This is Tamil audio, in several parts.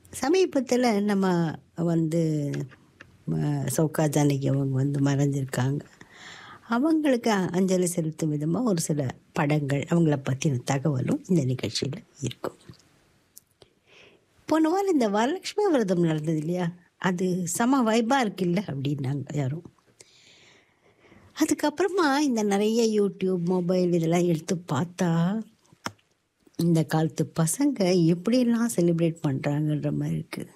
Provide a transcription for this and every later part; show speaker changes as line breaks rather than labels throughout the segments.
சமீபத்தில் நம்ம வந்து ம, சௌகா ஜானகி அவங்க வந்து மறைஞ்சிருக்காங்க அவங்களுக்கு அஞ்சலி செலுத்தும் விதமாக ஒரு சில படங்கள் அவங்கள பற்றின தகவலும் இந்த நிகழ்ச்சியில் இருக்கும் போன வாரம் இந்த வரலட்சுமி விரதம் நடந்தது இல்லையா அது செம வைபாக இருக்குல்ல அப்படின்னாங்க யாரும் அதுக்கப்புறமா இந்த நிறைய யூடியூப் மொபைல் இதெல்லாம் எடுத்து பார்த்தா இந்த காலத்து பசங்க எப்படியெல்லாம் செலிப்ரேட் பண்ணுறாங்கன்ற மாதிரி இருக்குது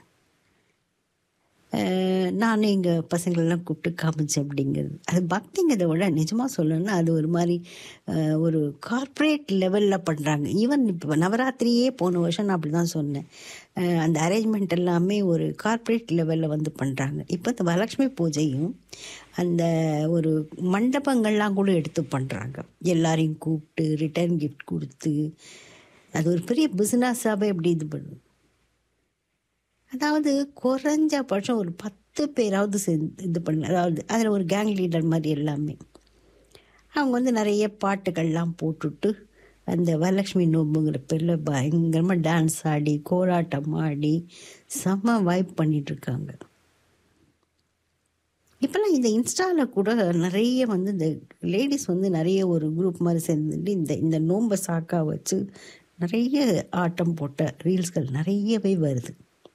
நானும் எங்கள் பசங்களெல்லாம் கூப்பிட்டு காமிச்சேன் அப்படிங்கிறது அது பக்திங்கிறத விட நிஜமாக சொல்லணும்னா அது ஒரு மாதிரி அஹ், ஒரு கார்ப்பரேட் லெவலில் பண்ணுறாங்க ஈவன் இப்போ நவராத்திரியே போன வருஷம் நான் அப்படி தான் சொன்னேன் அஹ், அந்த அரேஞ்ச்மெண்ட் எல்லாமே ஒரு கார்ப்பரேட் லெவலில் வந்து பண்ணுறாங்க இப்போ இந்த வரலட்சுமி பூஜையும் அந்த ஒரு மண்டபங்கள்லாம் கூட எடுத்து பண்ணுறாங்க எல்லாரையும் கூப்பிட்டு ரிட்டர்ன் கிஃப்ட் கொடுத்து அது ஒரு பெரிய பிஸ்னஸாகவே எப்படி இது பண்ணுது அதாவது குறைஞ்சபட்சம் ஒரு பத்து பேராவது சேர்ந்து இது பண்ண அதாவது அதில் ஒரு கேங் லீடர் மாதிரி எல்லாமே அவங்க வந்து நிறைய பாட்டுகள்லாம் போட்டுட்டு அந்த வரலட்சுமி நோம்புங்கிற பேரில் பயங்கரமாக டான்ஸ் ஆடி கோலாட்டம் ஆடி செம்ம வைப் பண்ணிட்டு இருக்காங்க இப்போல்லாம் இந்த இன்ஸ்டாவில் கூட நிறைய வந்து இந்த லேடிஸ் வந்து நிறைய ஒரு குரூப் மாதிரி சேர்ந்துட்டு இந்த இந்த நோம்பை சாக்கா வச்சு நிறைய ஆட்டம் போட்ட ரீல்ஸ்கள் நிறையவே வருது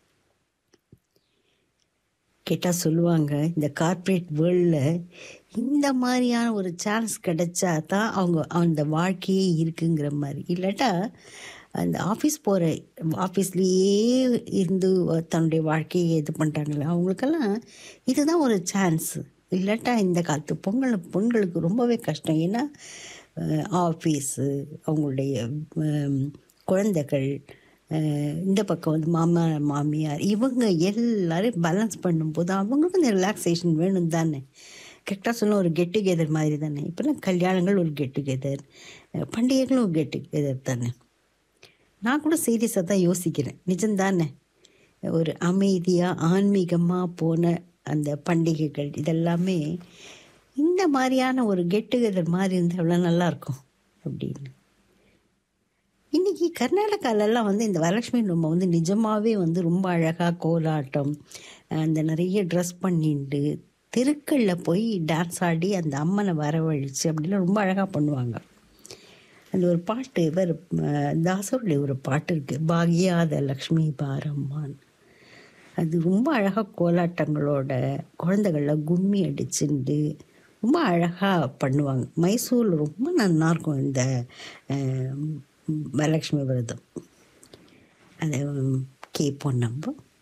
கேட்டால் சொல்லுவாங்க இந்த கார்ப்பரேட் வேர்ல்டில் இந்த மாதிரியான ஒரு சான்ஸ் கிடைச்சா தான் அவங்க அந்த வாழ்க்கையே இருக்குங்கிற மாதிரி இல்லாட்டா அந்த ஆஃபீஸ் போகிற ஆஃபீஸ்லேயே இருந்து தன்னுடைய வாழ்க்கையை இது பண்ணுறாங்களே அவங்களுக்கெல்லாம் இதுதான் ஒரு சான்ஸ் இல்லாட்டா இந்த காலத்து பொங்கல் பொங்கலுக்கு ரொம்பவே கஷ்டம் ஏன்னா ஆஃபீஸு அவங்களுடைய ஹம், குழந்தைகள் அஹ், இந்த பக்கம் வந்து மாமா மாமியார் இவங்க எல்லாரும் பேலன்ஸ் பண்ணும்போது அவங்களுக்கும் இந்த ரிலாக்ஸேஷன் வேணும் தானே கரெக்டாக சொன்ன ஒரு கெட் டுகெதர் மாதிரி தானே இப்போல்லாம் கல்யாணங்கள் ஒரு கெட் டுகெதர் பண்டிகைகளும் ஒரு கெட் டுகெதர் தானே நான் கூட சீரியஸாக தான் யோசிக்கிறேன் நிஜம்தானே ஒரு அமைதியாக ஆன்மீகமாக போன அந்த பண்டிகைகள் இதெல்லாமே இந்த மாதிரியான ஒரு கெட் டுகெதர் மாதிரி இருந்தால் எவ்வளோ நல்லாயிருக்கும் அப்படின்னு இன்னைக்கு கர்நாடகாலெல்லாம் வந்து இந்த வரலட்சுமி நோம்பை வந்து நிஜமாகவே வந்து ரொம்ப அழகாக கோலாட்டம் அந்த நிறைய ட்ரெஸ் பண்ணிட்டு தெருக்களில் போய் டான்ஸ் ஆடி அந்த அம்மனை வரவழைச்சு அப்படிலாம் ரொம்ப அழகாக பண்ணுவாங்க அந்த ஒரு பாட்டு இவர் அஹ், தாசருடைய ஒரு பாட்டு இருக்குது பாக்யாத லக்ஷ்மி பாரம்மான் அது ரொம்ப அழகாக கோலாட்டங்களோட குழந்தைகள கும்மி அடிச்சுண்டு ரொம்ப அழகாக பண்ணுவாங்க மைசூரில் ரொம்ப நல்லா இருக்கும் இந்த அஹ், வரலட்சுமி விரதம் அதை கேட்போம் நம்ம